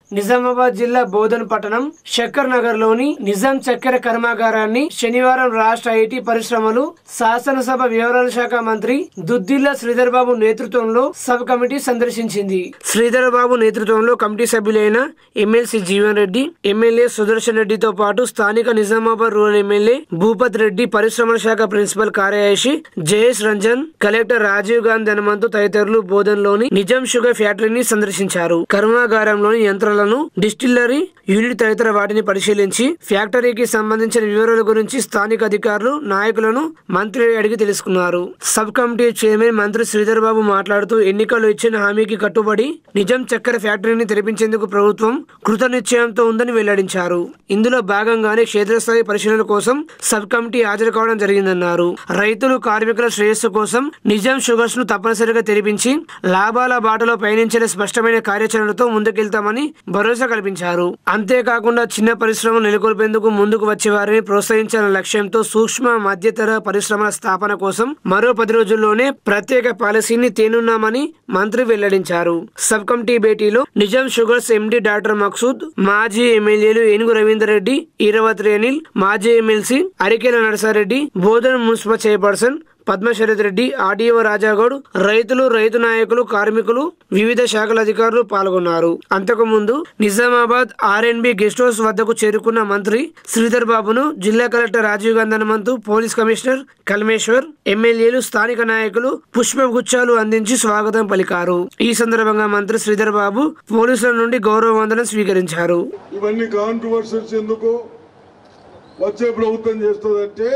నిజామాబాద్ జిల్లా బోధన్ పట్టణం శక్కర్ నగర్ లోని నిజాం చక్కెర కర్మాగారాన్ని శనివారం రాష్ట్ర ఐటీ పరిశ్రమలు శాసనసభ వివరాల శాఖ మంత్రి దుద్దిల్ల శ్రీధర్ బాబు నేతృత్వంలో సబ్ కమిటీ సందర్శించింది శ్రీధర్ బాబు నేతృత్వంలో కమిటీ సభ్యులైన ఎమ్మెల్సీ జీవన్ రెడ్డి ఎమ్మెల్యే సుదర్శన్ రెడ్డితో పాటు స్థానిక నిజామాబాద్ రూరల్ ఎమ్మెల్యే భూపత్ రెడ్డి పరిశ్రమల శాఖ ప్రిన్సిపల్ కార్యదర్శి జయేష్ రంజన్ కలెక్టర్ రాజీవ్ గాంధీ హనుమంతు తదితరులు బోధన్లోని నిజాం షుగర్ ఫ్యాక్టరీని సందర్శించారు కర్మాగారంలోని యంత్రాలను డిస్టిల్లరీ యూనిట్ తదితర వాటిని పరిశీలించి ఫ్యాక్టరీకి సంబంధించిన వివరాల గురించి స్థానిక అధికారులు నాయకులను మంత్రి అడిగి తెలుసుకున్నారు సబ్ కమిటీ చైర్మన్ మంత్రి శ్రీధర్ బాబు మాట్లాడుతూ ఎన్నికల్లో ఇచ్చిన హామీకి కట్టుబడి నిజాం చక్కెర ఫ్యాక్టరీని తెరిపించేందుకు ప్రభుత్వం కృత నిశ్చయంతో ఉందని వెల్లడించారు ఇందులో భాగంగానే క్షేత్రస్థాయి పరిశీలన కోసం సబ్ కమిటీ హాజరు కావడం జరిగిందన్నారు రైతులు కార్మికుల శ్రేయస్సు కోసం నిజాం షుగర్స్ ను తప్పనిసరిగా తెరిపించి లాభాల బాటలో పయనించిన స్పష్టమైన కార్యాచరణతో ముందుకెళ్తామని భరోసా కల్పించారు అంతేకాకుండా చిన్న పరిశ్రమలు నెలకొల్పేందుకు ముందుకు వచ్చే వారిని ప్రోత్సహించాలనే లక్ష్యంతో సూక్ష్మ మధ్యతర పరిశ్రమల స్థాపన కోసం మరో పది రోజుల్లోనే ప్రత్యేక పాలసీని తేనున్నామని మంత్రి వెల్లడించారు సబ్ కమిటీ భేటీలో Nizam sugars MD doctor Maqsood మాజీ ఎమ్మెల్యేలు ఏనుగు రవీందర్ రెడ్డి ఈరవత్రి అనిల్ మాజీ MLC Arikela Narasareddy Bodhan municipal chairperson Padmasharath Reddy RDO Rajagoud రైతులు రైతు నాయకులు కార్మికులు వివిధ శాఖల అధికారులు పాల్గొన్నారు అంతకుముందు నిజామాబాద్ ఆర్ఎన్బి గెస్ట్ హౌస్ వద్దకు చేరుకున్న మంత్రి శ్రీధర్ బాబును జిల్లా collector Rajiv Gandhi Hanumanthu police commissioner Kalmeshwar ఎమ్మెల్యేలు స్థానిక నాయకులు పుష్పగుచ్చాలు అందించి స్వాగతం పలికారు ఈ సందర్భంగా మంత్రి శ్రీధర్ బాబు పోలీసుల నుండి గౌరవ వందనం స్వీకరించారు ఇవన్నీ కాంట్రవర్సీస్ ఎందుకు వచ్చే ప్రభుత్వం చేస్తుందంటే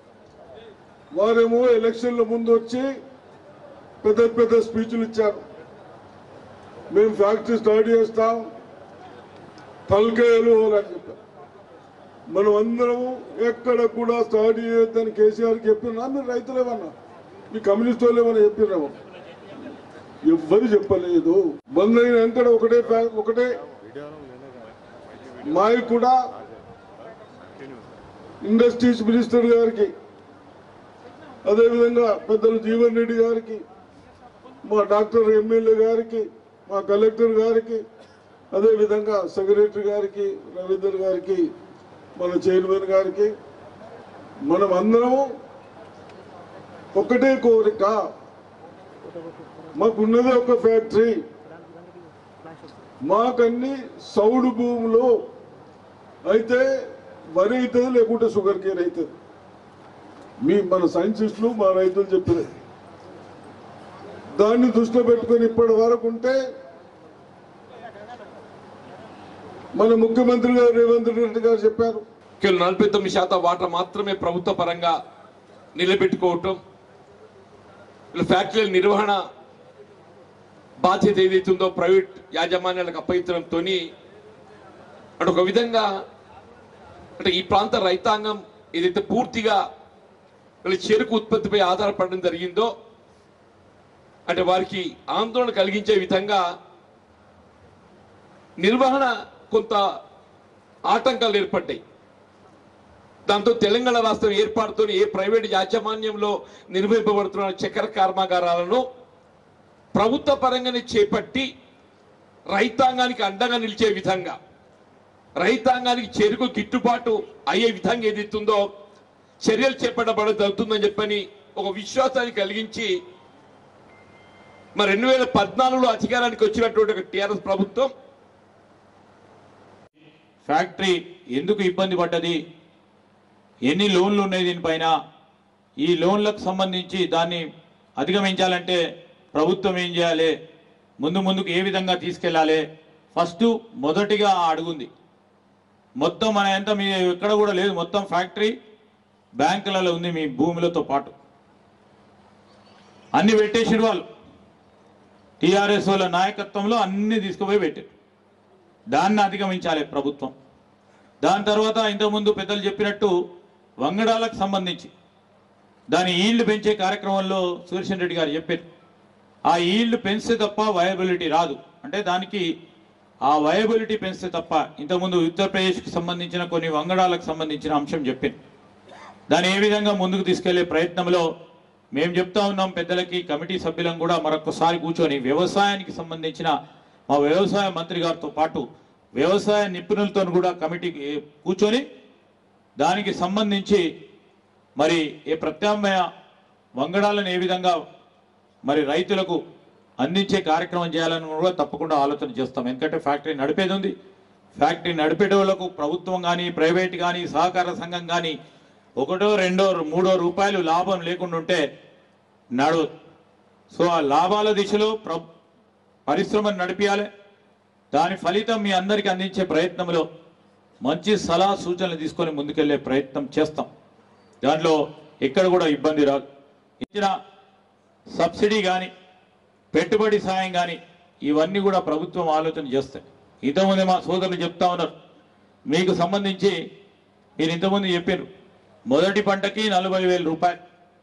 వారేమో ఎలక్షన్ల ముందు వచ్చి పెద్ద పెద్ద స్పీచ్లు ఇచ్చారు మేము ఫ్యాక్టరీ స్టార్ట్ చేస్తాం తలకాయలు అని చెప్పారు మనం అందరం ఎక్కడ కూడా స్టార్ట్ చేయొద్దని కేసీఆర్ చెప్పినా మీరు రైతులేమన్నా మీ కమ్యూనిస్ట్ వాళ్ళు ఏమన్నా చెప్పినాము ఎవ్వరు చెప్పలేదు బంద్ అయిన వెంకట ఒకటే ఫ్యా- ఒకటే మావి కూడా ఇండస్ట్రీస్ మినిస్టర్ గారికి అదేవిధంగా పెద్దలు జీవన్ రెడ్డి గారికి మా డాక్టర్ ఎమ్మెల్యే గారికి మా కలెక్టర్ గారికి అదేవిధంగా సెక్రటరీ గారికి రవీందర్ గారికి మన చైర్మన్ గారికి మనం అందరం ఒకటే కోరిక మాకున్నది ఒక ఫ్యాక్టరీ మాకన్ని సౌడు భూములు అయితే వరి అవుతుంది లేకుంటే షుగర్ కేన్ అవుతుంది మీ మన సైంటిస్టులు మా రైతులు చెప్పిన దాన్ని దృష్టిలో పెట్టుకొని ఇప్పటి వరకు ఉంటే మన ముఖ్యమంత్రి గారు రేవంత్ రెడ్డి గారు చెప్పారు కేవలం నలభై తొమ్మిది శాతం వాటర్ మాత్రమే ప్రభుత్వ పరంగా నిలబెట్టుకోవటం ఇలా ఫ్యాక్టరీల నిర్వహణ బాధ్యత ఏదైతుందో ప్రైవేట్ యాజమాన్యాలకు అప్పగించడంతో అంటే ఒక విధంగా అంటే ఈ ప్రాంత రైతాంగం ఏదైతే పూర్తిగా వీళ్ళ చెరుకు ఉత్పత్తిపై ఆధారపడడం జరిగిందో అంటే వారికి ఆందోళన కలిగించే విధంగా నిర్వహణ కొంత ఆటంకాలు ఏర్పడ్డాయి దాంతో తెలంగాణ రాష్ట్రం ఏర్పాటుతో ఏ ప్రైవేట్ యాజమాన్యంలో నిర్వహింపబడుతున్న చక్కెర కర్మాగారాలను ప్రభుత్వ పరంగానే చేపట్టి రైతాంగానికి అండగా నిలిచే విధంగా రైతాంగానికి చెరుకు గిట్టుబాటు అయ్యే విధంగా ఏదైతుందో చర్యలు చేపట్టబడ జరుగుతుందని చెప్పని ఒక విశ్వాసాన్ని కలిగించి మరి రెండు వేల పద్నాలుగులో అధికారానికి వచ్చినటువంటి ఒక టీఆర్ఎస్ ప్రభుత్వం ఫ్యాక్టరీ ఎందుకు ఇబ్బంది పడ్డది ఎన్ని లోన్లు ఉన్నాయి దీనిపైన ఈ లోన్లకు సంబంధించి దాన్ని అధిగమించాలంటే ప్రభుత్వం ఏం చేయాలి ముందు ముందుకు ఏ విధంగా తీసుకెళ్ళాలి ఫస్ట్ మొదటిగా ఆ అడుగుంది మొత్తం మన ఎంత మీ ఎక్కడ కూడా లేదు మొత్తం ఫ్యాక్టరీ బ్యాంకులలో ఉంది మీ భూములతో పాటు అన్ని పెట్టేసిన వాళ్ళు టీఆర్ఎస్ వాళ్ళ నాయకత్వంలో అన్ని తీసుకుపోయి పెట్టారు దాన్ని అధిగమించాలి ప్రభుత్వం దాని తర్వాత ఇంతకుముందు పెద్దలు చెప్పినట్టు వంగడాలకు సంబంధించి దాని ఈల్డ్ పెంచే కార్యక్రమంలో సుదర్శన్ రెడ్డి గారు చెప్పారు ఆ ఈల్డ్ పెంచితే తప్ప వయబిలిటీ రాదు అంటే దానికి ఆ వయబిలిటీ పెంచితే తప్ప ఇంతకుముందు ఉత్తరప్రదేశ్కి సంబంధించిన కొన్ని వంగడాలకు సంబంధించిన అంశం చెప్పాను దాన్ని ఏ విధంగా ముందుకు తీసుకెళ్లే ప్రయత్నంలో మేము చెప్తా ఉన్నాం పెద్దలకి కమిటీ సభ్యులం కూడా మరొకసారి కూర్చొని వ్యవసాయానికి సంబంధించిన మా వ్యవసాయ మంత్రి గారితో పాటు వ్యవసాయ నిపుణులతో కూడా కమిటీ కూర్చొని దానికి సంబంధించి మరి ఏ ప్రత్యామ్నాయ వంగడాలను ఏ విధంగా మరి రైతులకు అందించే కార్యక్రమం చేయాలని కూడా తప్పకుండా ఆలోచన చేస్తాం ఎందుకంటే ఫ్యాక్టరీ నడిపేది ఉంది ఫ్యాక్టరీ నడిపేటోళ్లకు ప్రభుత్వం కానీ ప్రైవేట్ కానీ సహకార సంఘం కానీ ఒకటో రెండో మూడో రూపాయలు లాభం లేకుండా ఉంటే నడు సో ఆ లాభాల దిశలో ప్ర పరిశ్రమను నడిపించాలి దాని ఫలితం మీ అందరికీ అందించే ప్రయత్నంలో మంచి సలహా సూచనలు తీసుకొని ముందుకెళ్లే ప్రయత్నం చేస్తాం దాంట్లో ఎక్కడ కూడా ఇబ్బంది రాదు ఇచ్చిన సబ్సిడీ కానీ పెట్టుబడి సాయం కానీ ఇవన్నీ కూడా ప్రభుత్వం ఆలోచన చేస్తాయి ఇంతకుముందే మా సోదరులు చెప్తా ఉన్నారు మీకు సంబంధించి మీరు ఇంతకుముందు చెప్పారు మొదటి పంటకి నలభై వేల రూపాయలు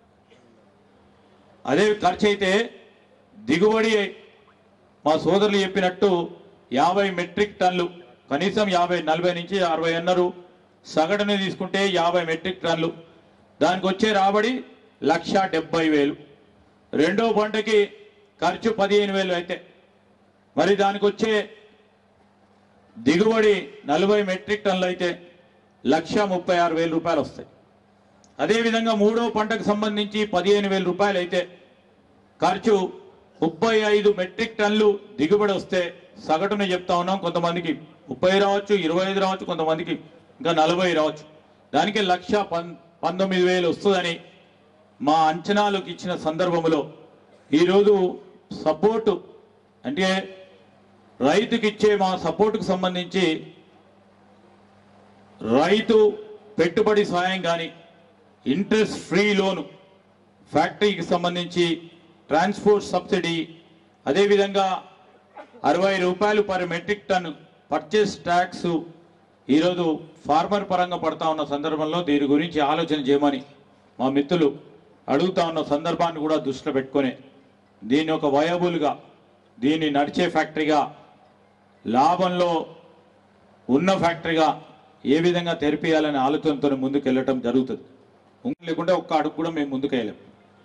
అదే ఖర్చు అయితే దిగుబడి మా సోదరులు చెప్పినట్టు యాభై మెట్రిక్ టన్లు కనీసం యాభై నలభై నుంచి అరవై అన్నారు సగటుని తీసుకుంటే యాభై మెట్రిక్ టన్లు దానికి వచ్చే రాబడి లక్ష డెబ్బై వేలు రెండో పంటకి ఖర్చు పదిహేను వేలు అయితే మరి దానికి వచ్చే దిగుబడి నలభై మెట్రిక్ టన్నులు అయితే లక్ష ముప్పై ఆరు వేల రూపాయలు వస్తాయి అదేవిధంగా మూడో పంటకు సంబంధించి పదిహేను వేల రూపాయలు అయితే ఖర్చు ముప్పై ఐదు మెట్రిక్ టన్లు దిగుబడి వస్తే సగటున చెప్తా ఉన్నాం కొంతమందికి ముప్పై రావచ్చు ఇరవై ఐదు రావచ్చు కొంతమందికి ఇంకా నలభై రావచ్చు దానికి లక్ష పం పంతొమ్మిది వేలు వస్తుందని మా అంచనాలకు ఇచ్చిన సందర్భంలో ఈరోజు సపోర్టు అంటే రైతుకి ఇచ్చే మా సపోర్టుకు సంబంధించి రైతు పెట్టుబడి సాయం కానీ ఇంట్రెస్ట్ ఫ్రీ లోను ఫ్యాక్టరీకి సంబంధించి ట్రాన్స్పోర్ట్ సబ్సిడీ అదేవిధంగా అరవై రూపాయలు per metric ton purchase tax ఈరోజు ఫార్మర్ పరంగా పడతా ఉన్న సందర్భంలో దీని గురించి ఆలోచన చేయమని మా మిత్రులు అడుగుతా ఉన్న సందర్భాన్ని కూడా దృష్టిలో పెట్టుకొని దీన్ని ఒక వయబుల్గా దీన్ని నడిచే ఫ్యాక్టరీగా లాభంలో ఉన్న ఫ్యాక్టరీగా ఏ విధంగా తెరిపియాలనే ఆలోచనతో ముందుకు వెళ్ళటం జరుగుతుంది ఉంగ లేకుంటే ఒక్క అడుగు కూడా మేము ముందుకు వెళ్ళాం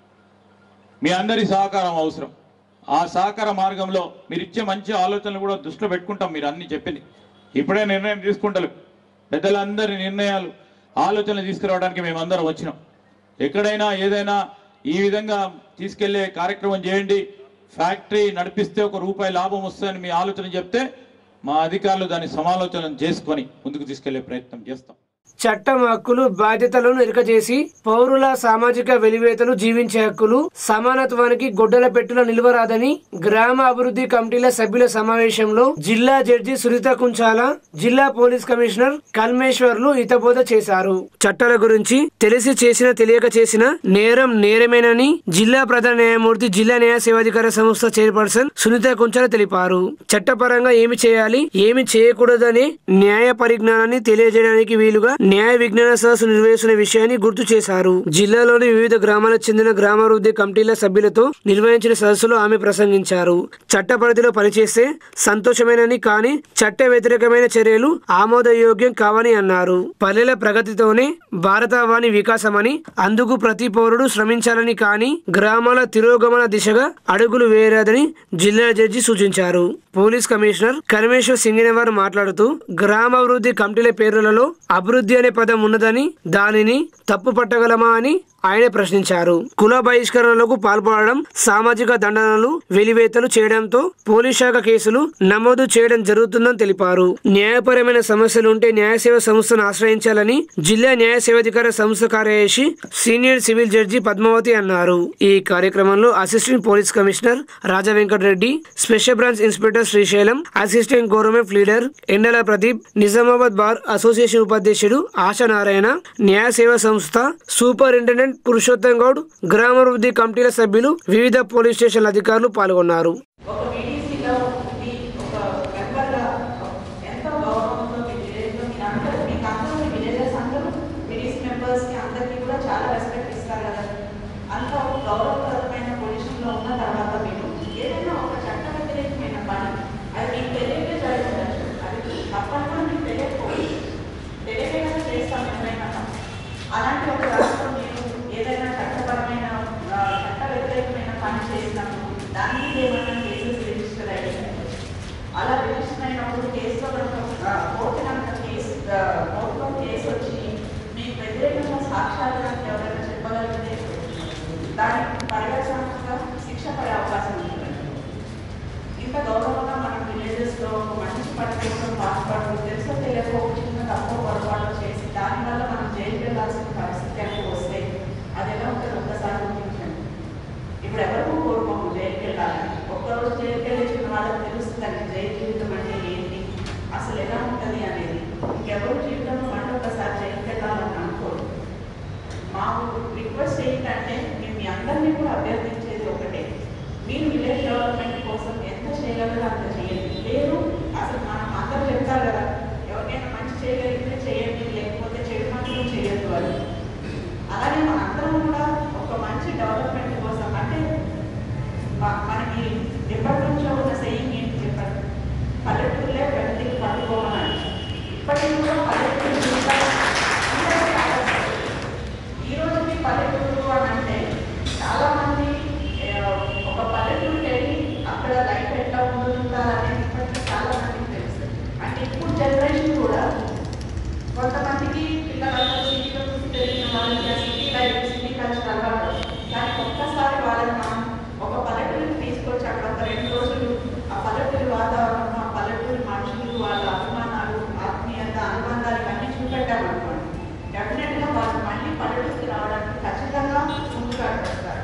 మీ అందరి సహకారం అవసరం ఆ సహకార మార్గంలో మీరు ఇచ్చే మంచి ఆలోచనలు కూడా దృష్టిలో పెట్టుకుంటాం మీరు అన్ని చెప్పింది ఇప్పుడే నిర్ణయం తీసుకుంటారు పెద్దలందరి నిర్ణయాలు ఆలోచనలు తీసుకురావడానికి మేమందరం వచ్చినాం ఎక్కడైనా ఏదైనా ఈ విధంగా తీసుకెళ్లే కార్యక్రమం చేయండి ఫ్యాక్టరీ నడిపిస్తే ఒక రూపాయి లాభం వస్తుందని మీ ఆలోచన చెప్తే మా అధికారులు దాన్ని సమాలోచన చేసుకొని ముందుకు తీసుకెళ్లే ప్రయత్నం చేస్తాం చట్టం హక్కులు బాధ్యతలను ఎరకచేసి పౌరుల సామాజిక వెలివేతలు జీవించే హక్కులు సమానత్వానికి గొడ్డల పెట్టుల నిలవరాదని గ్రామ అభివృద్ధి కమిటీల సభ్యుల సమావేశంలో జిల్లా జడ్జి సునీత కుంచాల జిల్లా పోలీస్ కమిషనర్ కల్మేశ్వర్లు హితబోధ చేశారు చట్టాల గురించి తెలిసి చేసిన తెలియక చేసిన నేరం నేరమేనని జిల్లా ప్రధాన న్యాయమూర్తి జిల్లా న్యాయ సేవాధికార సంస్థ చైర్పర్సన్ సునీత కుంచాల తెలిపారు చట్టపరంగా ఏమి చేయాలి ఏమి చేయకూడదనే న్యాయ పరిజ్ఞానాన్ని తెలియజేయడానికి వీలుగా న్యాయ విజ్ఞాన సదస్సు నిర్వహిస్తున్న విషయాన్ని గుర్తు చేశారు జిల్లాలోని వివిధ గ్రామాలకు చెందిన గ్రామాభివృద్ధి కమిటీల సభ్యులతో నిర్వహించిన సదస్సులో ఆమె ప్రసంగించారు చట్ట పరిధిలో పనిచేస్తే సంతోషమేనని కానీ చట్ట వ్యతిరేకమైన చర్యలు ఆమోదయోగ్యం కావని అన్నారు పల్లెల ప్రగతితోనే భారతవాణి వికాసమని అందుకు ప్రతి పౌరుడు శ్రమించాలని కానీ గ్రామాల తిరోగమన దిశగా అడుగులు వేయరాదని జిల్లా జడ్జి సూచించారు పోలీస్ కమిషనర్ కరమేశ్వర్ సింగినవారు మాట్లాడుతూ గ్రామాభివృద్ధి కమిటీల పేర్లలో అభివృద్ధి అనే పదం ఉన్నదని దానిని తప్పు పట్టగలమా అని ఆయన ప్రశ్నించారు కుల బహిష్కరణలకు పాల్పడడం సామాజిక దండనలు వెలివేతలు చేయడంతో పోలీస్ శాఖ కేసులు నమోదు చేయడం జరుగుతుందని తెలిపారు న్యాయపరమైన సమస్యలు ఉంటే న్యాయసేవ సంస్థను ఆశ్రయించాలని జిల్లా న్యాయ సేవాధికార సంస్థ కార్యదర్శి సీనియర్ సివిల్ జడ్జి పద్మావతి అన్నారు ఈ కార్యక్రమంలో assistant police commissioner Raja Venkatareddy special branch inspector Srisailam assistant government leader Endala Pradeep Nizamabad bar association ఉపాధ్యక్షుడు ఆశా నారాయణ న్యాయ సేవా సంస్థ సూపరింటెండెంట్ పురుషోత్తం గౌడ్ గ్రామాభివృద్ధి కమిటీల సభ్యులు వివిధ పోలీస్ స్టేషన్ల అధికారులు పాల్గొన్నారు ఒక మీడిసీలో మీ ఒక మెంబర్గా ఎంతో గౌరవంతో మీ విలేజ్లో మీ అందరూ మీకు అందరూ మీ విలేజెస్ అందరూ మీడిస్ మెంబర్స్కి అందరికీ కూడా చాలా రెస్పెక్ట్ ఇస్తారు కదా అంత ఒక గౌరవప్రదమైన పొజిషన్లో ఉన్న తర్వాత మీరు ఏదైనా ఒక చట్ట వ్యతిరేకమైన పని అది మీకు తెలియకే జరిగి ఉండొచ్చు అది తప్పని కూడా మీకు తెలియకపోవచ్చు తెలియకుండా చేస్తాం ఎవరైనా అలాంటి ఒక రాష్ట్రం మీరు ఏదైనా చట్టపరమైన ఆ, చట్ట వ్యతిరేకమైన పని చేసినప్పుడు దాన్ని ఏమన్నా మనకి ఎప్పటి నుంచో ఉన్న సెయింగ్ ఏంటి చెప్పండి పల్లెటూరులే ప్రగతికి పట్టుకోమని ఇప్పటికి కూడా పల్లెటూరు ఇంకా అందరికీ ఆలోచన. ఈ రోజుకి పల్లెటూరు అని అంటే చాలా మంది ఆ, ఒక పల్లెటూరుకి వెళ్ళి అక్కడ లైఫ్ ఎట్లా ఉంటుందా అనేది ఇప్పటికీ చాలా మందికి తెలుసు అంటే ఇప్పుడు జనరేషన్ కూడా కొంతమందికి పిల్లలందరూ సిటీలో చూసి పెరిగిన వాళ్ళకి ఆ సిటీ లైఫ్ సిటీ కల్చర్ అలవాటు కానీ ఒక్కసారి వాళ్ళని మనం ఒక పల్లెటూరుకి తీసుకొచ్చి అక్కడ ఒక రెండు రోజులు ఆ పల్లెటూరి వాతావరణం ఆ పల్లెటూరి మనుషులు వాళ్ళ అభిమానాలు ఆత్మీయత అనుబంధాలు ఇవన్నీ చూపెట్టామనుకోండి డెఫినెట్గా వాళ్ళు మళ్ళీ పల్లెటూరికి రావడానికి ఖచ్చితంగా ముందుగా వస్తారు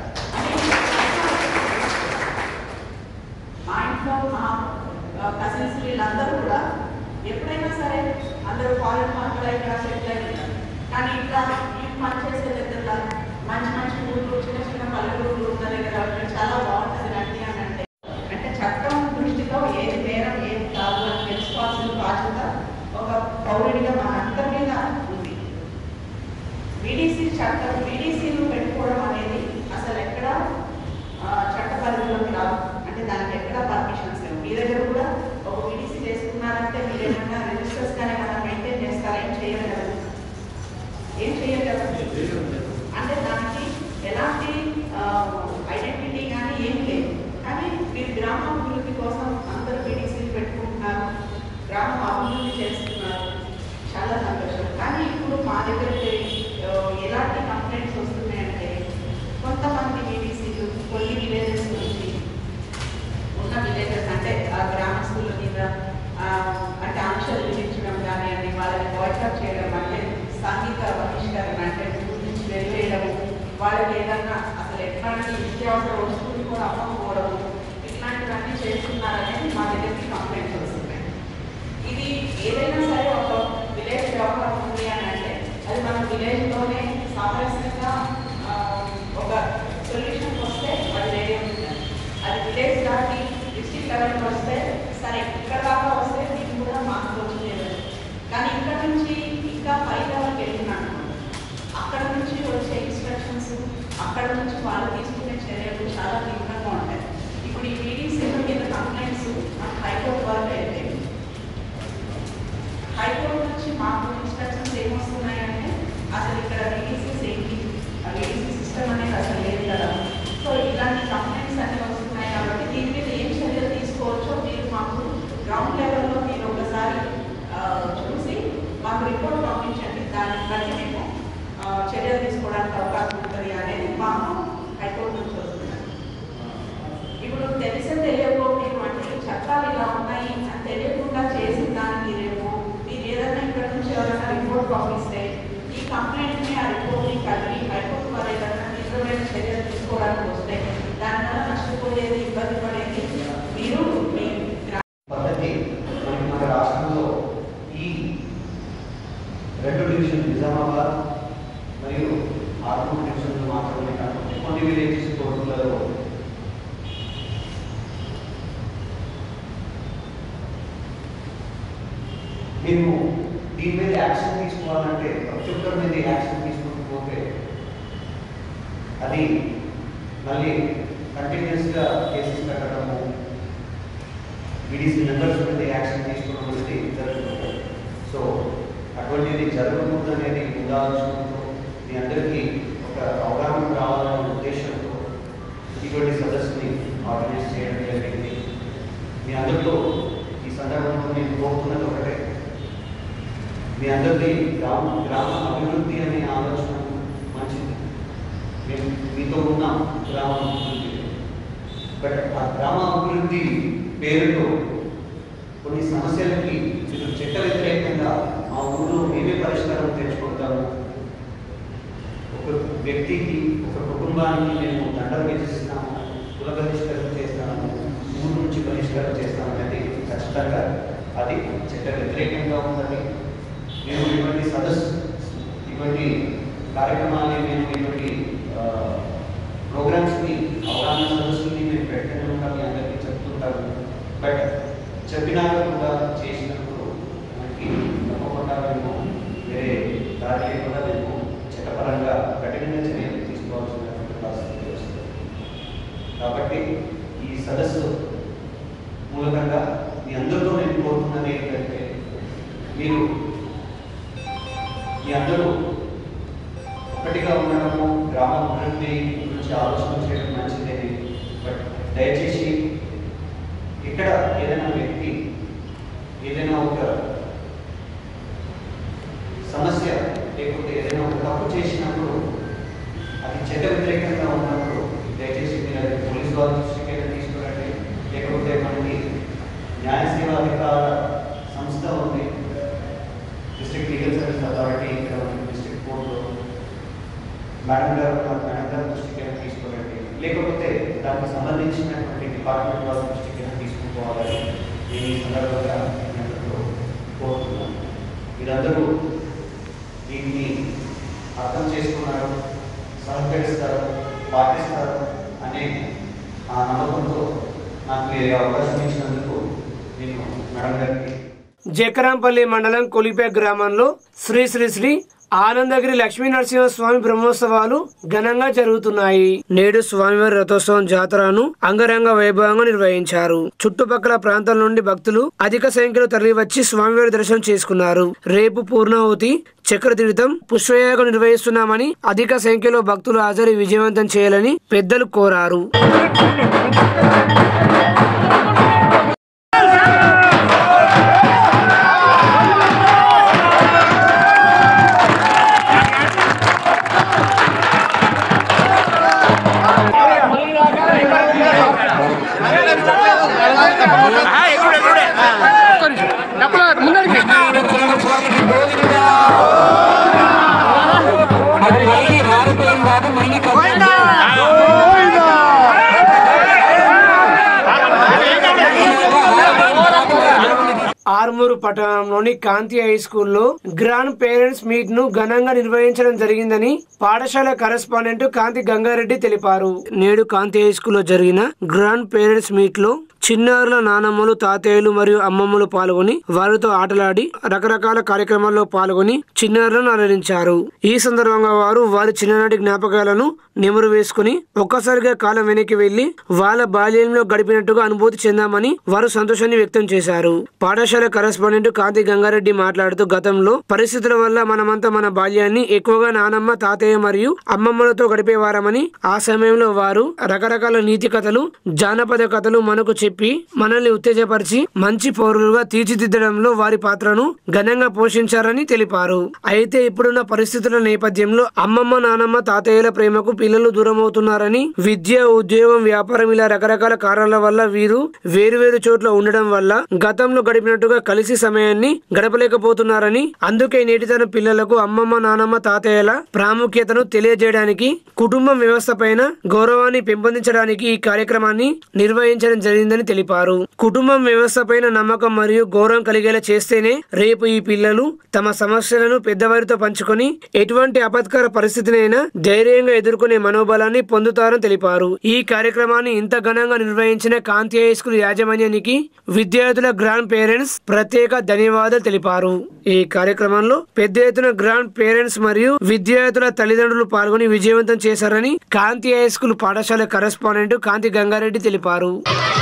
మా ఇంట్లో మా కజిన్స్ వీళ్ళందరూ కూడా ఎప్పుడైనా సరే అందరూ ఫారెన్ అక్కడ ఇక్కడ సెటిల్ అయి ఉంటారు కానీ ఇట్లా ఈ పని చేసే దగ్గర మంచి మంచి ఊళ్ళు చిన్న చిన్న పల్లెటూళ్ళు ఉన్న దగ్గర అక్కడ చాలా బాగుంటుంది రండి అని అంటే అంటే చట్టం దృష్టిలో ఏది నేరం ఏది కాదు అని తెలుసుకోవాల్సిన బాధ్యత ఒక పౌరుడిగా మనందరి మీద ఉంది బీడీసీ చట్టం బీడీసీలు పెట్టుకోవడం అనేది అసలు ఎక్కడ ఆ, చట్ట పరిధిలోకి రాదు అంటే దానికి ఎక్కడ పర్మిషన్స్ లేవు మీ దగ్గర కూడా ఒక బీడీసీ చేసుకున్నారంటే మీరు ఏమైనా రిజిస్టర్స్ కానీ మనం మెయింటైన్ చేస్తారా ఏం చేయాలి కదా ఏం చేయాలి కదా అంటే దానికి ఎలాంటి ఐడెంటిటీ కానీ ఏం లేదు కానీ మీరు గ్రామ అభివృద్ధి కోసం అందరూ బీడీసీలు పెట్టుకుంటున్నారు గ్రామం అభివృద్ధి చేస్తున్నారు చాలా సంతోషం కానీ ఇప్పుడు మా దగ్గరికి ఆ, ఎలాంటి కంప్లైంట్స్ వస్తున్నాయంటే కొంతమంది బీడీసీలు కొన్ని విలేజెస్ నుంచి ఉన్న విలేజెస్ అంటే ఆ గ్రామస్తుల మీద ఆ, అంటే ఆంక్షలు విధించడం కానివ్వండి వాళ్ళని బాయ్కాట్ చేయడం అంటే సాంఘిక బహిష్కరణ అంటే ఊరి నుంచి వెళ్ళేయడం వాళ్ళకి ఏదన్నా అసలు ఎట్లాంటి నిత్యావసర వస్తువులు కూడా అమ్మకపోవడం ఇట్లాంటివన్నీ చేస్తున్నారనేది మా దగ్గరికి కంప్లైంట్స్ వస్తున్నాయి ఇది ఏదైనా సరే ఒక విలేజ్ వ్యవహారం ఉంది అని అంటే అది మన విలేజ్లోనే సామరస్యంగా ఆ, ఒక సొల్యూషన్ వస్తే అది వేరే ఉంటుంది అది విలేజ్ దాటి డిస్ట్రిక్ట్ లెవెల్కి వస్తే సరే ఇక్కడ దాకా వస్తే దీన్ని కూడా మాకు వచ్చలేదు కానీ ఇక్కడ నుంచి ఇంకా పై లెవెల్కి వెళ్ళినాను అక్కడ నుంచి వచ్చే ఇన్స్ట్రక్షన్స్ అక్కడ నుంచి వాళ్ళు తీసుకునే చర్యలు చాలా తీవ్రంగా ఉంటాయి ఇప్పుడు ఈ బీడీసీల మీద కంప్లైంట్స్ మన హైకోర్టు వరకు అయితే హైకోర్టు నుంచి మాకు ఇన్స్ట్రక్షన్స్ ఏమొస్తున్నాయంటే అసలు ఇక్కడ బీడీసీస్ ఏంటి ఆ బీడీసీ సిస్టమ్ అనేది అసలు లేదు కదా సో ఇలాంటి కంప్లైంట్స్ అన్ని వస్తున్నాయి కాబట్టి దీని మీద ఏం చర్యలు తీసుకోవచ్చో మీరు మాకు గ్రౌండ్ లెవెల్లో మీరు ఒకసారి ఆ, చూసి మాకు రిపోర్ట్ పంపించండి దాన్ని బట్టి మేము ఆ, చర్యలు తీసుకోవడానికి అవకాశం ఉంటుంది అనేది మాకు హైకోర్టు నుంచి వస్తుంది ఇప్పుడు తెలిసే తెలియకో మీరు అంటే ఈ చట్టాలు ఇలా ఉన్నాయి అని తెలియకుండా చేసిన దానికి రేపు మీరు ఏదైనా ఇక్కడ నుంచి ఎవరైనా రిపోర్ట్ పంపిస్తే ఈ కంప్లైంట్ని ఆ రిపోర్ట్ని కలిగి హైకోర్టు వారు ఏదైనా తీవ్రమైన చర్యలు తీసుకోవడానికి వస్తే దానివల్ల నష్టపోయేది ఇబ్బంది పడేది మీరు మీ గ్రా- పద్ధతి మనకి మన రాష్ట్రంలో ఈ రెండు డివిజన్ నిజామాబాద్ మరియు ఆర్మూర్ డివిజన్లు మాత్రమే కాకుండా కొన్ని విలేజెస్ కోర్టులలో మేము దీని మీద యాక్షన్ తీసుకోవాలంటే ప్రతి ఒక్కరి మీద యాక్షన్ తీసుకుంటూ పోతే అది మళ్ళీ కంటిన్యూస్గా కేసెస్ పెట్టడము ఈడీసీ మెంబర్స్ మీద యాక్షన్ తీసుకోవడం అనేది జరుగుతుంది సో అటువంటిది జరగకూడదు అనేది ఉదాహరణతో మీ అందరికీ ఒక అవగాహన రావాలనే ఉద్దేశంతో ఇటువంటి సదస్సుని ఆర్గనైజ్ చేయడం జరిగింది మీ అందరితో ఈ సందర్భంలో నేను కోరుతున్నది ఒకటే మీ అందరిది గ్రామ గ్రామ అభివృద్ధి అనే ఆలోచన మంచిది మేము మీతో ఉన్నాం గ్రామ అభివృద్ధి బట్ ఆ గ్రామ అభివృద్ధి పేరుతో కొన్ని సమస్యలకి మీరు చట్ట వ్యతిరేకంగా మా ఊళ్ళో మేమే పరిష్కారం తెచ్చుకుంటాము ఒక వ్యక్తికి ఒక కుటుంబానికి మేము దండం విధిస్తాము కుల బహిష్కరణ చేస్తాము ఊరు నుంచి బహిష్కరణ చేస్తాము అనేది ఖచ్చితంగా అది చట్ట వ్యతిరేకంగా ఉందని మేము ఇటువంటి సదస్సు ఇటువంటి కార్యక్రమాన్ని మేము ఇటువంటి ఆ, ప్రోగ్రామ్స్ని అవగాహన సదస్సుని మేము పెట్టనే ఉంటాం మీ అందరికీ చెప్తుంటాము బట్ చెప్పినాక కూడా చేసినప్పుడు మనకి తప్పకుండా మేము వేరే దారి లేకుండా మేము చట్టపరంగా కఠినంగా చర్యలు తీసుకోవాల్సినటువంటి పరిస్థితి వస్తుంది కాబట్టి ఈ సదస్సు మూలకంగా మీ అందరితో నేను కోరుతున్నది ఏంటంటే మీరు మీ అందరూ ఒకటిగా ఉండడము గ్రామ అభివృద్ధి గురించి ఆలోచన చేయడం మంచిదే బట్ దయచేసి ఇక్కడ ఏదైనా వ్యక్తి ఏదైనా ఒక సమస్య లేకపోతే ఏదైనా ఒక తప్పు చేసినప్పుడు అది చట్ట వ్యతిరేకంగా ఉన్నప్పుడు దయచేసి మీరు అది పోలీస్ వారి దృష్టికి అయినా తీసుకురండి లేకపోతే మనకి న్యాయ సేవా అధికార సంస్థ ఉంది డిస్ట్రిక్ట్ లీగల్ సర్వీస్ అథారిటీ ఇక్కడ ఉంది డిస్ట్రిక్ట్ కోర్టులో మేడం గారు నాకు మేడం గారి దృష్టికి అయినా తీసుకురండి లేకపోతే దానికి సంబంధించినటువంటి డిపార్ట్మెంట్ వాళ్ళ దృష్టికి అయినా తీసుకుపోవాలని నేను ఈ సందర్భంగా మీ అందరితో కోరుతున్నాను మీరందరూ దీన్ని అర్థం చేసుకున్నారు సహకరిస్తారు పాటిస్తారు అనే ఆ నమ్మకంతో నాకు ఈ అవకాశం ఇచ్చినందుకు నేను మేడం గారికి జకరాంపల్లి మండలం కొలిపే గ్రామంలో శ్రీ శ్రీ శ్రీ ఆనందగిరి లక్ష్మీ నరసింహ స్వామి బ్రహ్మోత్సవాలు ఘనంగా జరుగుతున్నాయి నేడు స్వామివారి రథోత్సవం జాతరను అంగరంగ వైభవంగా నిర్వహించారు చుట్టుపక్కల ప్రాంతాల నుండి భక్తులు అధిక సంఖ్యలో తరలివచ్చి స్వామివారి దర్శనం చేసుకున్నారు రేపు పూర్ణాహుతి చక్ర తీర్థం పుష్పయాగం నిర్వహిస్తున్నామని అధిక సంఖ్యలో భక్తులు హాజరు విజయవంతం చేయాలని పెద్దలు కోరారు ఆర్మూరు పట్టణంలోని కాంతి హై స్కూల్లో గ్రాండ్ పేరెంట్స్ మీట్ ను ఘనంగా నిర్వహించడం జరిగిందని పాఠశాల కరెస్పాండెంట్ కాంతి గంగారెడ్డి తెలిపారు నేడు కాంతి హై స్కూల్లో జరిగిన గ్రాండ్ పేరెంట్స్ మీట్ లో చిన్నారుల నానమ్మలు తాతయ్యలు మరియు అమ్మమ్మలు పాల్గొని వారితో ఆటలాడి రకరకాల కార్యక్రమాల్లో పాల్గొని చిన్నారులను అలరించారు ఈ సందర్భంగా వారు వారి చిన్ననాటి జ్ఞాపకాలను నెమరు వేసుకుని ఒక్కసారిగా కాలం వెనక్కి వెళ్లి వాళ్ళ బాల్యంలో గడిపినట్టుగా అనుభూతి చెందామని వారు సంతోషాన్ని వ్యక్తం చేశారు పాఠశాల కరెస్పాండెంట్ కాంతి గంగారెడ్డి మాట్లాడుతూ గతంలో పరిస్థితుల వల్ల మనమంతా మన బాల్యాన్ని ఎక్కువగా నానమ్మ తాతయ్య మరియు అమ్మమ్మలతో గడిపేవారమని ఆ సమయంలో వారు రకరకాల నీతి కథలు జానపద కథలు మనకు చెప్పి మనల్ని ఉత్తేజపరిచి మంచి పౌరులుగా తీర్చిదిద్దడంలో వారి పాత్రను ఘనంగా పోషించారని తెలిపారు అయితే ఇప్పుడున్న పరిస్థితుల నేపథ్యంలో అమ్మమ్మ నానమ్మ తాతయ్యల ప్రేమకు పిల్లలు దూరం అవుతున్నారని విద్య ఉద్యోగం వ్యాపారం ఇలా రకరకాల కారణాల వల్ల వీరు వేరువేరు చోట్ల ఉండడం వల్ల గతంలో గడిపినట్టుగా కలిసి సమయాన్ని గడపలేకపోతున్నారని అందుకే నేటి తరం పిల్లలకు అమ్మమ్మ నానమ్మ తాతయ్యల ప్రాముఖ్యతను తెలియజేయడానికి కుటుంబం వ్యవస్థ పైన గౌరవాన్ని పెంపొందించడానికి ఈ కార్యక్రమాన్ని నిర్వహించడం జరిగిందని తెలిపారు కుటుంబం వ్యవస్థ పైన నమ్మకం మరియు గౌరవం కలిగేలా చేస్తేనే రేపు ఈ పిల్లలు తమ సమస్యలను పెద్దవారితో పంచుకొని ఎటువంటి ఆపత్కర పరిస్థితినైనా ధైర్యంగా ఎదుర్కొనే మనోబలాన్ని పొందుతారని తెలిపారు ఈ కార్యక్రమాన్ని ఇంత ఘనంగా నిర్వహించిన కాంతి హై స్కూల్ యాజమాన్యానికి విద్యార్థుల గ్రాండ్ పేరెంట్స్ ప్రత్యేక ధన్యవాదాలు తెలిపారు ఈ కార్యక్రమంలో పెద్ద ఎత్తున గ్రాండ్ పేరెంట్స్ మరియు విద్యార్థుల తల్లిదండ్రులు పాల్గొని విజయవంతం చేశారని కాంతి హై స్కూల్ పాఠశాల కరెస్పాండెంట్ కాంతి గంగారెడ్డి తెలిపారు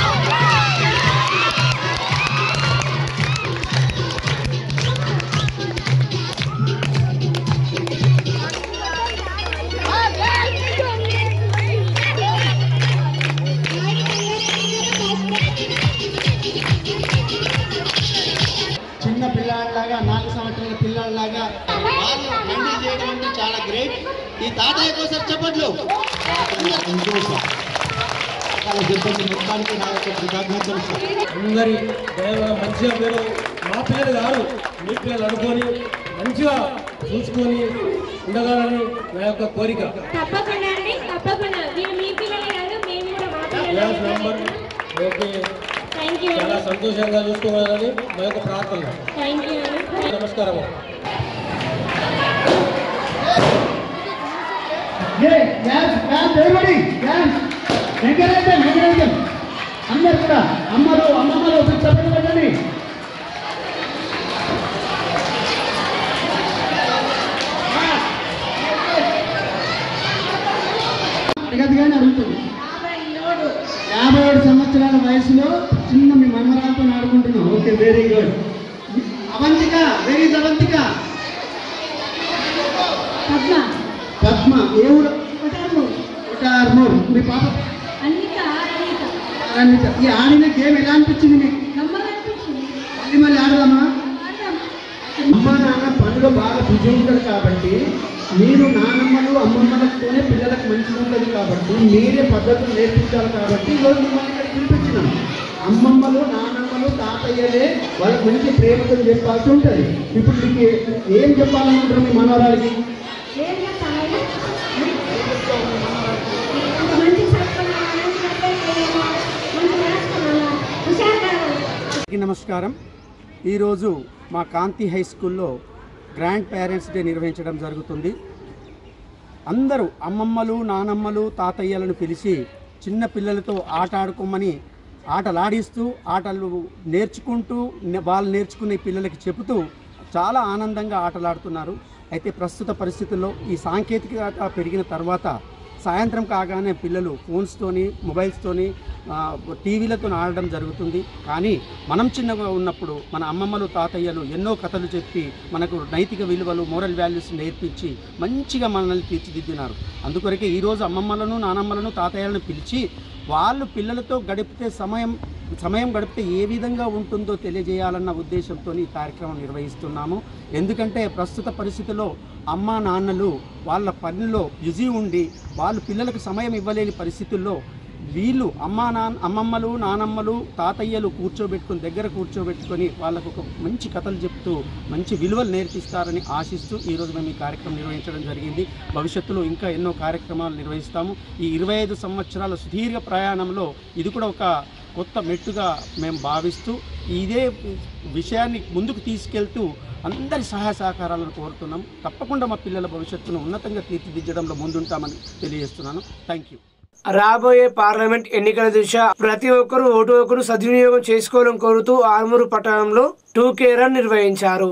చిన్న పిల్లాడిలాగా నాలుగు సంవత్సరాల పిల్లాడిలాగా వాళ్ళు హ్యాండిల్ చేయడం అంటే చాలా గ్రేట్ ఈ తాతయ్య కోసం చెప్పట్లు చాలా సంతోషం చాలా చెప్పండి మొత్తానికి నా యొక్క కృతజ్ఞతలు సార్. అందరి దైవ మంచిగా మీరు మా పిల్లలు కాదు మీ పిల్లలు అనుకొని మంచిగా చూసుకొని ఉండగలని నా యొక్క కోరిక తప్పకుండా అండి తప్పకుండా మీరు మీ పిల్లలే కాదు మేము కూడా మా క్లాస్ పిల్లలు నంబర్ ఓకే థ్యాంక్ యూ చాలా అండి సంతోషంగా చూసుకోవాలని మా యొక్క ప్రార్థన థ్యాంక్ యూ అండి నమస్కారం Yay, dance, dance, everybody, dance. Encourage them, encourage them. అందరు కూడా అమ్మలు అమ్మమ్మలు ఒకటి చెప్పండి పెట్టండి అడగదుగానే అడుగుతుంది యాభై ఏడు సంవత్సరాల వయసులో చిన్న మీ మనమరాలతో ఆడుకుంటున్నాం okay very good Avanthika very Avanthika Padma Padma ఏ ఊరు కొటాము కొట్టార్మూర్ మీ పాప అన్నిక అన్నిక అన్నిత. ఈ ఆడిన గేమ్ ఎలా అనిపించింది మీకు గమ్మగా అనిపించింది మళ్ళీ మళ్ళీ ఆడదామా ఆడదాం. అమ్మ నాన్న పనులు బాగా బిజీ ఉంటారు కాబట్టి మీరు నానమ్మలు అమ్మమ్మలతోనే పిల్లలకు మంచిగా ఉంటుంది కాబట్టి మీరే పద్ధతులు నేర్పించాలి కాబట్టి ఈరోజు మిమ్మల్ని ఇక్కడ పిలిపించినాం అమ్మమ్మలు నానమ్మలు తాతయ్యలే వాళ్ళకి మంచి ప్రేమతో చెప్పాల్సి ఉంటుంది ఇప్పుడు మీకు ఏ- ఏం చెప్పాలనుకుంటారు మీ మనవరాలకి ఏం చెప్తాను మంచి చదువుకున్నా మంచి చదువుకున్నా మంచి రాసుకున్నా హుషారుగా అందరికీ నమస్కారం ఈరోజు మా కాంతి హై స్కూల్లో గ్రాండ్ పేరెంట్స్ డే నిర్వహించడం జరుగుతుంది అందరూ అమ్మమ్మలు నానమ్మలు తాతయ్యలను పిలిచి చిన్న పిల్లలతో ఆట ఆడుకోమని ఆటలాడిస్తూ ఆటలు నేర్చుకుంటూ నే- వాళ్ళు నేర్చుకునే పిల్లలకి చెబుతూ చాలా ఆనందంగా ఆటలాడుతున్నారు అయితే ప్రస్తుత పరిస్థితుల్లో ఈ సాంకేతికత పెరిగిన తర్వాత సాయంత్రం కాగానే పిల్లలు ఫోన్స్తోని మొబైల్స్తోని ఆ, టీవీలతో ఆడడం జరుగుతుంది కానీ మనం చిన్నగా ఉన్నప్పుడు మన అమ్మమ్మలు తాతయ్యలు ఎన్నో కథలు చెప్పి మనకు నైతిక విలువలు మోరల్ వాల్యూస్ నేర్పించి మంచిగా మనల్ని తీర్చిదిద్దినారు అందుకొరకే ఈరోజు అమ్మమ్మలను నానమ్మలను తాతయ్యలను పిలిచి వాళ్ళు పిల్లలతో గడిపితే సమయం సమయం గడిపితే ఏ విధంగా ఉంటుందో తెలియజేయాలన్న ఉద్దేశంతో ఈ కార్యక్రమం నిర్వహిస్తున్నాము ఎందుకంటే ప్రస్తుత పరిస్థితిలో అమ్మా నాన్నలు వాళ్ళ పనిలో బిజీ ఉండి వాళ్ళు పిల్లలకు సమయం ఇవ్వలేని పరిస్థితుల్లో వీళ్ళు అమ్మా నాన్న అమ్మమ్మలు నానమ్మలు తాతయ్యలు కూర్చోబెట్టుకొని దగ్గర కూర్చోబెట్టుకొని వాళ్ళకు ఒక మంచి కథలు చెప్తూ మంచి విలువలు నేర్పిస్తారని ఆశిస్తూ ఈరోజు మేము ఈ కార్యక్రమం నిర్వహించడం జరిగింది భవిష్యత్తులో ఇంకా ఎన్నో కార్యక్రమాలు నిర్వహిస్తాము ఈ ఇరవై ఐదు సంవత్సరాల సుదీర్ఘ ప్రయాణంలో ఇది కూడా ఒక కొత్త మెట్టుగా మేము భావిస్తూ ఇదే విషయాన్ని ముందుకు తీసుకెళ్తూ అందరి సహాయ సహకారాలను కోరుతున్నాం తప్పకుండా మా పిల్లల భవిష్యత్తును ఉన్నతంగా తీర్చిదిద్దడంలో ముందుంటామని తెలియజేస్తున్నాను థ్యాంక్ యూ రాబోయే పార్లమెంట్ ఎన్నికల దృష్ట్యా ప్రతి ఒక్కరూ ఓటు హక్కును సద్వినియోగం చేసుకోవాలని కోరుతూ ఆర్మూరు పట్టణంలో టూ కే రన్ నిర్వహించారు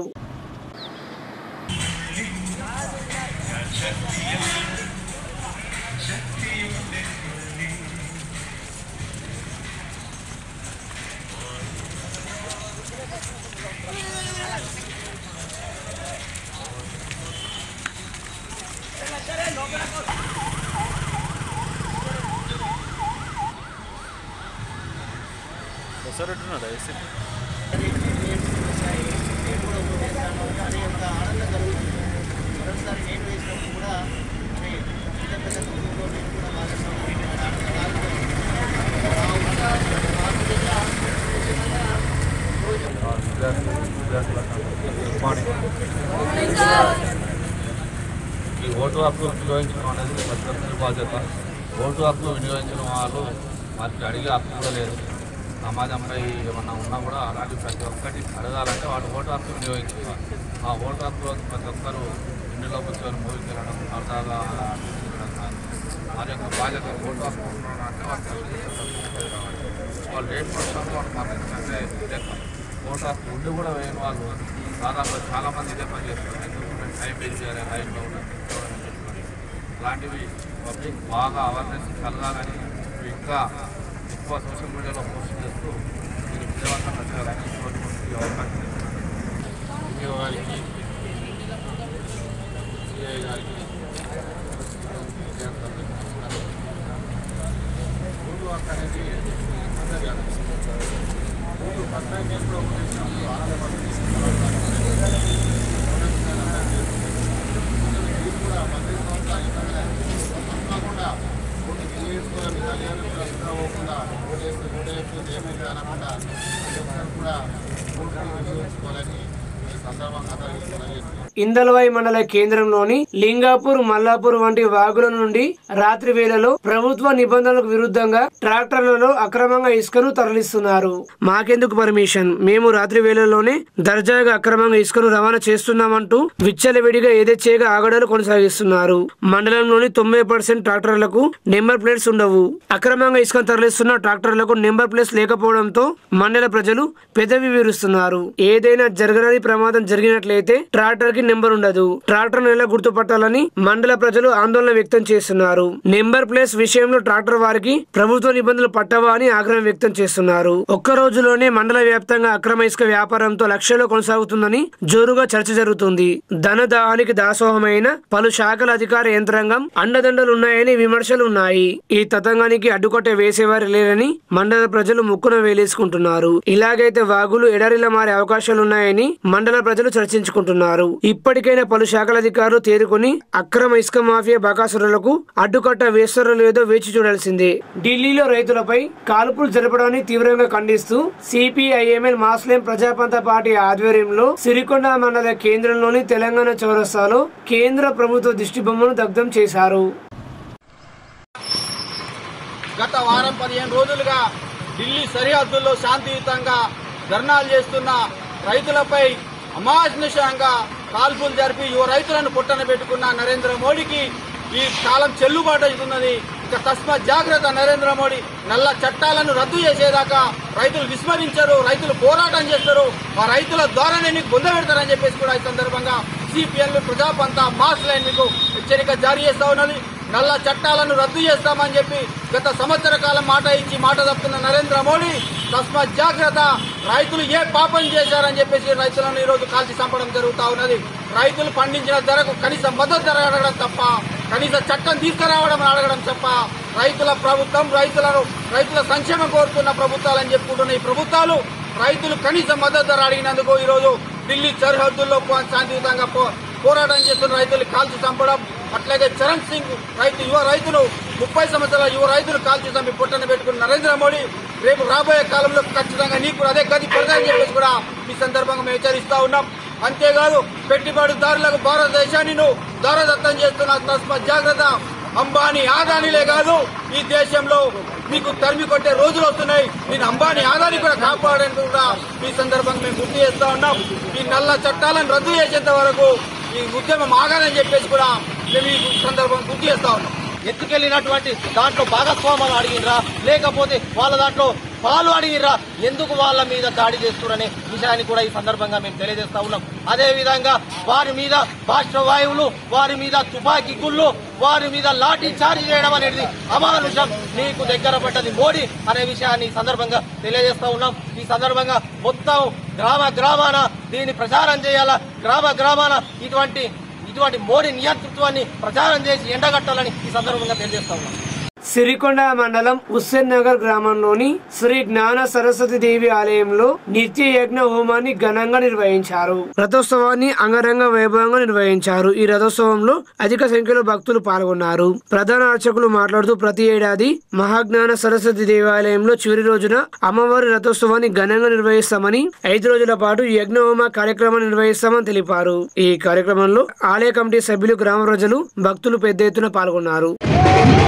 ఈ ఓటు హక్కు వినియోగించడం అనేది ప్రతి ఒక్కరి బాధ్యత ఓటు హక్కు వినియోగించిన వాళ్ళు వారికి అడిగే హక్కు కూడా లేదు సమాజంపై ఏమన్నా ఉన్నా కూడా అలాంటి ప్రతి ఒక్కటి అడగాలంటే వాడు ఓటు హక్కు వినియోగించాలి ఆ ఓటు హక్కు ప్రతి ఒక్కరు ఇంటిలో కూర్చొని మూవీకి వెళ్ళడం సరదాగా తిరగడం కానీ వారి యొక్క బాధ్యత ఓటు హక్కు ఉండడం అంటే వాళ్ళకి తెలియజేస్తారు. వాళ్ళు లేట్ పక్షంలో వాళ్ళు మరణించే లెక్క ఓటు హక్కు ఉండి కూడా వేయని వాళ్ళు దాదాపు చాలా మంది ఇదే పని చేస్తారు ఎందుకంటే టైం వేస్ట్ చేయాలి లైఫ్లో ఇలాంటివి పబ్లిక్ బాగా అవేర్నెస్ కలగాలని ఇవి ఇంకా ఎక్కువ సోషల్ మీడియాలో పోస్ట్ చేస్తూ మీరు విజయవంతంగా చేయాలని కోరుకుంటూ ఈ అవకాశం ఇస్తున్నాను. ఎంఈఓ గారికి సిఐ గారికి విజయవంతంగా చేస్తున్నారు. ఓటు హక్కు అనేది అందరి హక్కు. ఓటు పట్టాన్ని ఎప్పుడో చేసినప్పుడు ఆనందపడుతుంది మీరు కూడా పద్దెనిమిది సంవత్సరాలు తప్పకుండా ఓటు తెలియజేసుకోవాలని తల్లిదండ్రులు ఎక్కడ పోకుండా ఓటు వేస్తే ఓటు వేస్తే ఏమైంది అనకుండా ప్రతి ఒక్కరు కూడా ఓటు వినియోగించుకోవాలని ఈ సందర్భంగా అందరికీ తెలియజేస్తున్నాను ఇందలవాయి మండల కేంద్రంలోని లింగాపూర్ మల్లాపూర్ వంటి వాగుల నుండి రాత్రి వేళలో ప్రభుత్వ నిబంధనలకు విరుద్ధంగా ట్రాక్టర్లలో అక్రమంగా ఇసుకను తరలిస్తున్నారు మాకెందుకు పర్మిషన్ మేము రాత్రి వేళల్లోనే దర్జాగా అక్రమంగా ఇసుకను రవాణా చేస్తున్నామంటూ విచ్చలవిడిగా ఏదేచ్చేగా ఆగడాలు కొనసాగిస్తున్నారు మండలంలోని తొంభై పర్సెంట్ ట్రాక్టర్లకు నెంబర్ ప్లేట్స్ ఉండవు అక్రమంగా ఇసుకను తరలిస్తున్న ట్రాక్టర్లకు నెంబర్ ప్లేట్స్ లేకపోవడంతో మండల ప్రజలు పెదవి విరుస్తున్నారు ఏదైనా జరగరాని ప్రమాదం ప్రమాదం జరిగినట్లయితే ట్రాక్టర్ కి నెంబర్ ఉండదు ట్రాక్టర్ ఎలా గుర్తుపట్టాలని మండల ప్రజలు ఆందోళన వ్యక్తం చేస్తున్నారు నెంబర్ ప్లేస్ విషయంలో ట్రాక్టర్ వారికి ప్రభుత్వ నిబంధనలు పట్టవా అని ఆగ్రహం వ్యక్తం చేస్తున్నారు ఒక్క రోజులోనే మండల వ్యాప్తంగా అక్రమ ఇసుక వ్యాపారంతో లక్ష్యంలో కొనసాగుతుందని జోరుగా చర్చ జరుగుతుంది ధనదాహానికి దాసోహమైన పలు శాఖల అధికార యంత్రాంగం అండదండలు ఉన్నాయని విమర్శలు ఉన్నాయి ఈ తతంగానికి అడ్డుకట్ట వేసేవారు లేరని మండల ప్రజలు ముక్కున వేలేసుకుంటున్నారు ఇలాగైతే వాగులు ఎడారిలా మారే అవకాశాలున్నాయని మండల ప్రజలు చర్చించుకుంటున్నారు ఇప్పటికైనా పలు శాఖల అధికారులు తేరుకొని అక్రమ ఇసుక మాఫియా బకాసురులకు అడ్డుకట్ట వేస్తారో లేదో వేచి చూడాల్సిందే ఢిల్లీలో రైతులపై కాల్పులు జరపడాన్ని తీవ్రంగా ఖండిస్తూ సిపిఐఎంఎల్ మాస్లేం ప్రజాపంత పార్టీ ఆధ్వర్యంలో సిరికొండ మండల కేంద్రంలోని తెలంగాణ చౌరస్తాలో కేంద్ర ప్రభుత్వ దిష్టి బొమ్మను దగ్ధం చేశారు గత వారం పదిహేను రోజులుగా ఢిల్లీ సరిహద్దుల్లో శాంతియుతంగా ధర్నాలు చేస్తున్న రైతులపై అమానుషంగా కాల్పులు జరిపి యువ రైతులను పుట్టన పెట్టుకున్న నరేంద్ర మోడీకి ఈ కాలం చెల్లుబాటు అవుతున్నది ఇక తస్మాత్ జాగ్రత్త నరేంద్ర మోడీ నల్ల చట్టాలను రద్దు చేసేదాకా రైతులు విస్మరించారు రైతులు పోరాటం చేస్తారు ఆ రైతుల ద్వారానే మీకు బొంద పెడతారని చెప్పేసి కూడా ఈ సందర్భంగా సిపిఎల్ ప్రజాపంత మాస్ లైన్ మీకు హెచ్చరిక జారీ చేస్తా ఉన్నది నల్ల చట్టాలను రద్దు చేస్తామని చెప్పి గత సంవత్సర కాలం మాట ఇచ్చి మాట తప్పుతున్న నరేంద్ర మోడీ తస్మాత్ జాగ్రత్త రైతులు ఏ పాపం చేశారని చెప్పేసి రైతులను ఈ రోజు కాల్చి చంపడం జరుగుతా ఉన్నది రైతులు పండించిన ధరకు కనీస మద్దతు ధర అడగడం తప్ప కనీస చట్టం తీసుకురావడం అడగడం తప్ప రైతుల ప్రభుత్వం రైతులను రైతుల సంక్షేమం కోరుతున్న ప్రభుత్వాలని చెప్పుకుంటున్న ఈ ప్రభుత్వాలు రైతులు కనీస మద్దతు ధర అడిగినందుకు ఈ రోజు ఢిల్లీ సరిహద్దుల్లో పో- శాంతియుతంగా పో- పోరాటం చేస్తున్న రైతులు కాల్చి చంపడం అట్లాగే చరణ్ సింగ్ రైతు యువ రైతులు ముప్పై సంవత్సరాల యువ రైతులు కాల్చి చంపి పుట్టన పెట్టుకున్న నరేంద్ర మోడీ రేపు రాబోయే కాలంలో ఖచ్చితంగా నీకు అదే గది పడదని చెప్పేసి కూడా ఈ సందర్భంగా మేము హెచ్చరిస్తా ఉన్నాం అంతేకాదు పెట్టుబడిదారులకు భారతదేశాన్ని నువ్వు దారదత్తం చేస్తున్న తస్మాత్ జాగ్రత్త అంబానీ ఆదానిలే కాదు ఈ దేశంలో మీకు తరిమి కొట్టే రోజులు వస్తున్నాయి నేను అంబానీ ఆదాని కూడా కాపాడడానికి కూడా ఈ సందర్భంగా మేము గుర్తు చేస్తా ఉన్నాం ఈ నల్ల చట్టాలను రద్దు చేసేంత వరకు ఈ ఉద్యమం ఆగాలని చెప్పేసి కూడా మేము ఈ సందర్భంగా గుర్తు చేస్తా ఉన్నాం ఎత్తుకెళ్ళినటువంటి దాంట్లో భాగస్వాములు అడిగినరా లేకపోతే వాళ్ళ దాంట్లో పాలు అడిగినరా ఎందుకు వాళ్ళ మీద దాడి చేస్తున్నారనే విషయాన్ని కూడా ఈ సందర్భంగా మేము తెలియజేస్తా ఉన్నాం అదే విధంగా వారి మీద బాష్పవాయువులు వారి మీద తుపాకీ గుళ్ళు వారి మీద లాఠీ చార్జ్ చేయడం అనేది అమానుషం నీకు దగ్గర పడ్డది మోడీ అనే విషయాన్ని ఈ సందర్భంగా తెలియజేస్తా ఉన్నాం ఈ సందర్భంగా మొత్తం గ్రామ గ్రామాన దీన్ని ప్రచారం చేయాలా గ్రామ గ్రామాన ఇటువంటి ఇటువంటి మోడీ నియంతృత్వాన్ని ప్రచారం చేసి ఎండగట్టాలని ఈ సందర్భంగా తెలియజేస్తా ఉన్నాం సిరికొండ మండలం హుస్సేన్ నగర్ గ్రామంలోని శ్రీ జ్ఞాన సరస్వతి దేవి ఆలయంలో నిత్య యజ్ఞ హోమాన్ని ఘనంగా నిర్వహించారు రథోత్సవాన్ని అంగరంగ వైభవంగా నిర్వహించారు ఈ రథోత్సవంలో అధిక సంఖ్యలో భక్తులు పాల్గొన్నారు ప్రధాన అర్చకులు మాట్లాడుతూ ప్రతి ఏడాది మహాజ్ఞాన సరస్వతి దేవాలయంలో చివరి రోజున అమ్మవారి రథోత్సవాన్ని ఘనంగా నిర్వహిస్తామని ఐదు రోజుల పాటు యజ్ఞ హోమ కార్యక్రమాన్ని నిర్వహిస్తామని తెలిపారు ఈ కార్యక్రమంలో ఆలయ కమిటీ సభ్యులు గ్రామ ప్రజలు భక్తులు పెద్ద ఎత్తున పాల్గొన్నారు